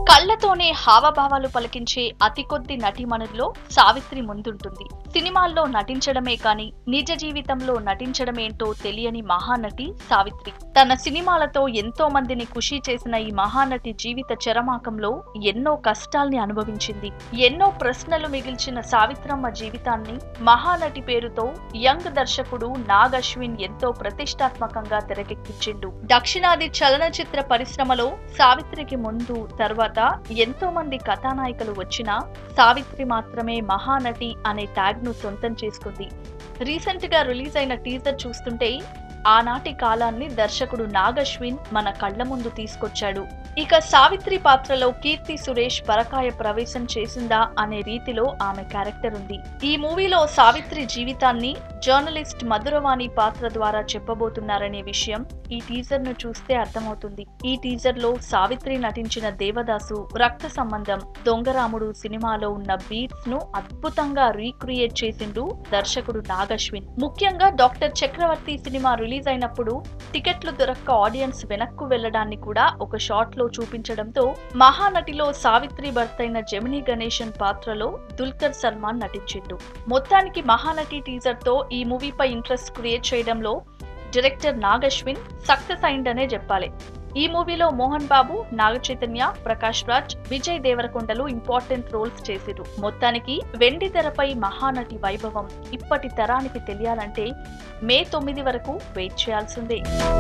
కళ్ళతోనే హావభావాలు పలికించే అతి కొద్ది నటీమణుల్లో సావిత్రి ముందుంటుంది సినిమాల్లో నటించడమే కాని నిజ జీవితంలో నటించడమేంటో తెలియని మహానటి సావిత్రి తన సినిమాలతో ఎంతో మందిని ఖుషి చేసిన ఈ మహానటి జీవిత చరమాకంలో ఎన్నో కష్టాల్ని అనుభవించింది ఎన్నో ప్రశ్నలు మిగిల్చిన సావిత్రమ్మ జీవితాన్ని మహానటి పేరుతో యంగ్ దర్శకుడు నాగ్ అశ్విన్ ఎంతో ప్రతిష్టాత్మకంగా తెరకెక్కించిండు దక్షిణాది చలనచిత్ర పరిశ్రమలో సావిత్రికి ముందు తర్వాత ఎంతో మంది కథానాయికలు వచ్చినా సావిత్రి మాత్రమే మహానటి అనే ట్యాగ్ ను సొంతం చేసుకుంది రీసెంట్ గా రిలీజ్ అయిన టీజర్ చూస్తుంటే ఆనాటి కాలాన్ని దర్శకుడు నాగశ్విన్ మన కళ్ళ ముందు తీసుకొచ్చాడు ఇక సావిత్రి పాత్రలో కీర్తి సురేష్ పరకాయ ప్రవేశం చేసిందా అనే రీతిలో ఆమె క్యారెక్టర్ ఉంది ఈ మూవీలో సావిత్రి జీవితాన్ని జర్నలిస్ట్ మధురవాణి పాత్ర ద్వారా చెప్పబోతున్నారనే విషయం ఈ టీజర్ ను చూస్తే అర్థమవుతుంది ఈ టీజర్ లో సావిత్రి నటించిన దేవదాసు రక్త సంబంధం దొంగరాముడు సినిమాలో ఉన్న బీట్స్ ను అద్భుతంగా రీక్రియేట్ చేసిండు దర్శకుడు నాగశ్విన్ ముఖ్యంగా డాక్టర్ చక్రవర్తి సినిమా రిలీజ్ అయినప్పుడు టికెట్లు దొరక్క ఆడియన్స్ వెనక్కు వెళ్లడాన్ని కూడా ఒక షాట్ లో చూపించడంతో మహానటిలో సావిత్రి భర్త అయిన జమినీ గణేశన్ పాత్రలో దుల్కర్ సల్మాన్ నటించిండు మొత్తానికి మహానటి టీజర్ తో ఈ మూవీపై ఇంట్రెస్ట్ క్రియేట్ చేయడంలో డైరెక్టర్ నాగశ్విన్ సక్సెస్ అయిందనే చెప్పాలి ఈ మూవీలో మోహన్ బాబు నాగ చైతన్య ప్రకాష్ రాజ్ విజయ్ దేవరకొండలు ఇంపార్టెంట్ రోల్స్ చేసిరు మొత్తానికి వెండి తెరపై మహానటి వైభవం ఇప్పటి తరానికి తెలియాలంటే మే తొమ్మిది వరకు వెయిట్ చేయాల్సిందే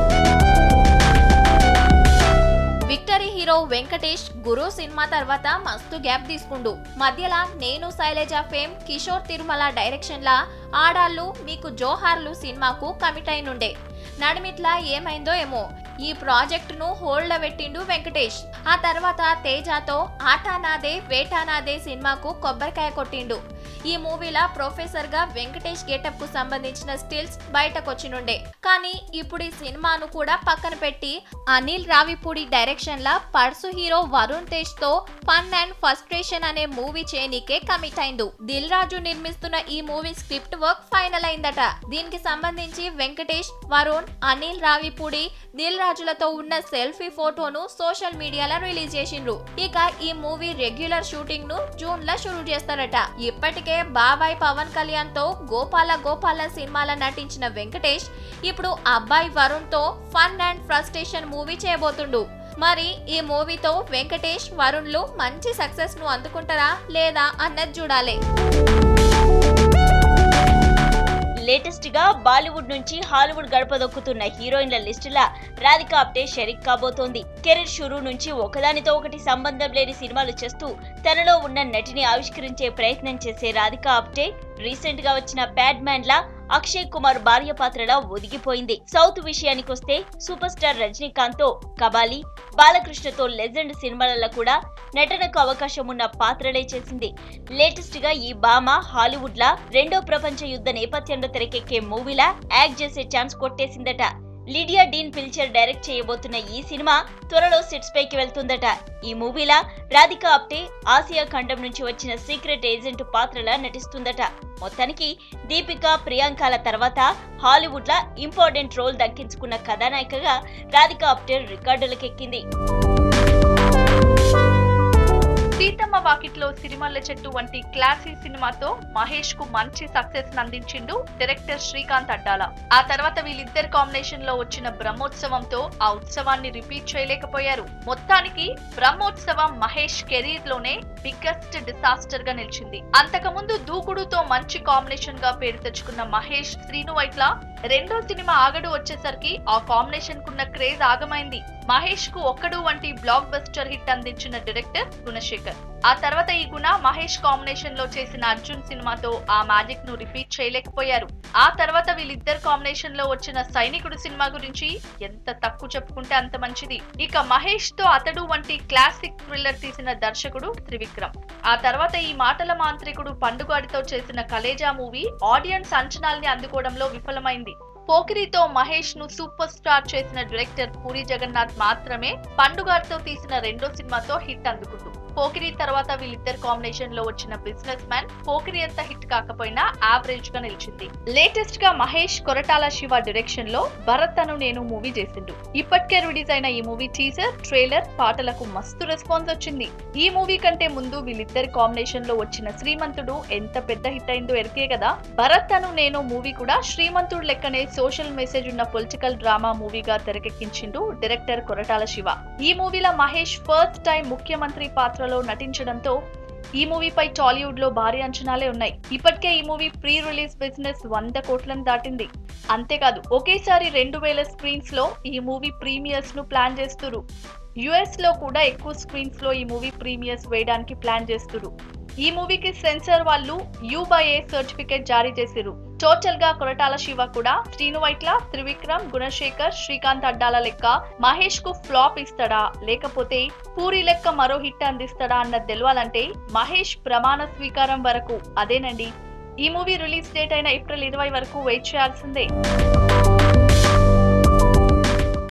victory hero Venkatesh Guru cinema తర్వాత మస్తు గ్యాప్ తీసుకుండు మధ్యలా నేను శైలజ ఫేమ్ కిషోర్ తిరుమల డైరెక్షన్ లా ఆడాళ్ళు మీకు జోహార్లు సినిమాకు కమిట్ అయినుండే నడిమిట్లా ఏమైందో ఏమో ఈ ప్రాజెక్ట్ ను హోల్డ్ లో పెట్టిండు వెంకటేష్ ఆ తర్వాత తేజాతో ఆటా నాదే వేటా నాదే సినిమాకు కొబ్బరికాయ కొట్టిండు ఈ మూవీలా ప్రొఫెసర్ గా వెంకటేష్ గెటప్ కు సంబంధించిన స్టిల్స్ బయటకొచ్చినుండే కానీ ఇప్పుడు ఈ సినిమాను కూడా పక్కన పెట్టి అనిల్ రావిపూడి డైరెక్షన్ లా పర్సు హీరో వరుణ్ తేజ్ తో ఫన్ అండ్ ఫస్ట్రేషన్ అనే మూవీ చేయనీకే కమిట్ అయిండు దిల్ రాజు నిర్మిస్తున్న ఈ మూవీ స్క్రిప్ట్ వర్క్ ఫైనల్ అయిందట దీనికి సంబంధించి వెంకటేష్ వరుణ్ అనిల్ రావిపూడి దిల్ రాజులతో ఉన్న సెల్ఫీ ఫోటోను సోషల్ మీడియాలో రిలీజ్ చేసిండ్రు ఇక ఈ మూవీ రెగ్యులర్ షూటింగ్ ను జూన్ లో షురూ చేస్తారట ఇప్పటికే బాబాయ్ పవన్ కళ్యాణ్ తో గోపాల గోపాల సినిమాలో నటించిన వెంకటేష్ ఇప్పుడు అబ్బాయి వరుణ్ తో ఫన్ అండ్ ఫ్రస్ట్రేషన్ మూవీ చేయబోతుండు మరి ఈ మూవీతో వెంకటేష్ వరుణ్లు మంచి సక్సెస్ ను అందుకుంటారా లేదా అన్నది చూడాలి లేటెస్ట్ గా బాలీవుడ్ నుంచి హాలీవుడ్ గడప దొక్కుతున్న హీరోయిన్ల లిస్టులా రాధిక ఆప్టే షరీక్ కాబోతోంది కెరీర్ షురూ నుంచి ఒకదానితో ఒకటి సంబంధం లేని సినిమాలు చేస్తూ తనలో ఉన్న నటిని ఆవిష్కరించే ప్రయత్నం చేసే రాధిక ఆప్టే రీసెంట్ గా వచ్చిన బ్యాడ్ మ్యాన్ లా అక్షయ్ కుమార్ భార్య పాత్రలా ఒదిగిపోయింది సౌత్ విషయానికొస్తే సూపర్ స్టార్ రజనీకాంత్ తో కబాలి బాలకృష్ణతో లెజెండ్ సినిమాలలో కూడా నటనకు అవకాశం ఉన్న పాత్రలే చేసింది లేటెస్ట్ గా ఈ భామ హాలీవుడ్ లా రెండో ప్రపంచ యుద్ధ నేపథ్యంలో తెరకెక్కే మూవీలా యాక్ట్ చేసే ఛాన్స్ కొట్టేసిందట లిడియా డీన్ పిల్చర్ డైరెక్ట్ చేయబోతున్న ఈ సినిమా త్వరలో సెట్స్ పైకి వెళ్తుందట ఈ మూవీలా రాధిక ఆప్టే ఆసియా ఖండం నుంచి వచ్చిన సీక్రెట్ ఏజెంట్ పాత్రలా నటిస్తుందట మొత్తానికి దీపిక ప్రియాంకల తర్వాత హాలీవుడ్ లా ఇంపార్టెంట్ రోల్ దక్కించుకున్న కథానాయికగా రాధిక ఆప్టే రికార్డులకెక్కింది సీతమ్మ వాకిట్లో సిరిమల్ల చెట్టు వంటి క్లాసీ సినిమాతో మహేష్ కు మంచి సక్సెస్ అందించిండు డైరెక్టర్ శ్రీకాంత్ అడ్డాల ఆ తర్వాత వీళ్ళిద్దరి కాంబినేషన్ లో వచ్చిన బ్రహ్మోత్సవంతో ఆ ఉత్సవాన్ని రిపీట్ చేయలేకపోయారు మొత్తానికి బ్రహ్మోత్సవం మహేష్ కెరీర్ లోనే బిగ్గెస్ట్ డిసాస్టర్ గా నిలిచింది అంతకుముందు దూకుడుతో మంచి కాంబినేషన్ గా పేరు తెచ్చుకున్న మహేష్ శ్రీను వైట్ల రెండో సినిమా ఆగడు వచ్చేసరికి ఆ కాంబినేషన్ కున్న క్రేజ్ ఆగమైంది మహేష్ కు ఒక్కడు వంటి బ్లాక్ బస్టర్ హిట్ అందించిన డైరెక్టర్ గుణశేఖర్ ఆ తర్వాత ఈ గుణ మహేష్ కాంబినేషన్ లో చేసిన అర్జున్ సినిమాతో ఆ మ్యాజిక్ ను రిపీట్ చేయలేకపోయారు ఆ తర్వాత వీళ్ళిద్దరు కాంబినేషన్ లో వచ్చిన సైనికుడు సినిమా గురించి ఎంత తక్కువ చెప్పుకుంటే అంత మంచిది ఇక మహేష్ తో అతడు వంటి క్లాసిక్ థ్రిల్లర్ తీసిన దర్శకుడు త్రివిక్రమ్ ఆ తర్వాత ఈ మాటల మాంత్రికుడు పండుగాడితో చేసిన కలేజా మూవీ ఆడియన్స్ అంచనాల్ని అందుకోవడంలో విఫలమైంది పోకిరితో మహేష్ ను సూపర్ స్టార్ చేసిన డైరెక్టర్ పూరి జగన్నాథ్ మాత్రమే పండుగారితో తీసిన రెండో సినిమాతో హిట్ అందుకుండు పోకిరి తర్వాత వీళ్ళిద్దరు కాంబినేషన్ లో వచ్చిన బిజినెస్ మ్యాన్ పోకిరి అంత హిట్ కాకపోయినా యావరేజ్ గా నిలిచింది లేటెస్ట్ గా మహేష్ కొరటాల శివ డైరెక్షన్ లో భరత్ అను నేను మూవీ చేసిండు ఇప్పటికే రిలీజ్ అయిన ఈ మూవీ టీజర్ ట్రైలర్ పాటలకు మస్తు రెస్పాన్స్ వచ్చింది ఈ మూవీ కంటే ముందు వీళ్ళిద్దరి కాంబినేషన్ లో వచ్చిన శ్రీమంతుడు ఎంత పెద్ద హిట్ అయిందో ఎరికే కదా భరత్ అను నేను మూవీ కూడా శ్రీమంతుడు లెక్కనే సోషల్ మెసేజ్ ఉన్న పొలిటికల్ డ్రామా మూవీగా తెరకెక్కించిండు డైరెక్టర్ కొరటాల శివ ఈ మూవీలో మహేష్ ఫస్ట్ టైం ముఖ్యమంత్రి పాత్రలో నటించడంతో ఈ మూవీపై టాలీవుడ్ లో భారీ అంచనాలే ఉన్నాయి ఇప్పటికే ఈ మూవీ ప్రీ రిలీజ్ బిజినెస్ వంద కోట్లను దాటింది అంతేకాదు ఒకేసారి రెండు వేల స్క్రీన్స్ లో ఈ మూవీ ప్రీమియర్స్ ను ప్లాన్ చేస్తురు యుఎస్ లో కూడా ఎక్కువ స్క్రీన్స్ లో ఈ మూవీ ప్రీమియర్స్ వేయడానికి ప్లాన్ చేస్తురు ఈ మూవీకి సెన్సార్ వాళ్ళు యూ బై ఏ సర్టిఫికేట్ జారీ చేసిరు టోటల్ గా కొరటాల శివ కూడా శ్రీను వైట్ల త్రివిక్రమ్ గుణశేఖర్ శ్రీకాంత్ అడ్డాల లెక్క మహేష్ కు ఫ్లాప్ ఇస్తాడా లేకపోతే పూరి లెక్క మరో హిట్ అందిస్తాడా అన్నది తెలవాలంటే మహేష్ ప్రమాణ స్వీకారం వరకు అదేనండి ఈ మూవీ రిలీజ్ డేట్ అయిన ఏప్రిల్ ఇరవై వరకు వెయిట్ చేయాల్సిందే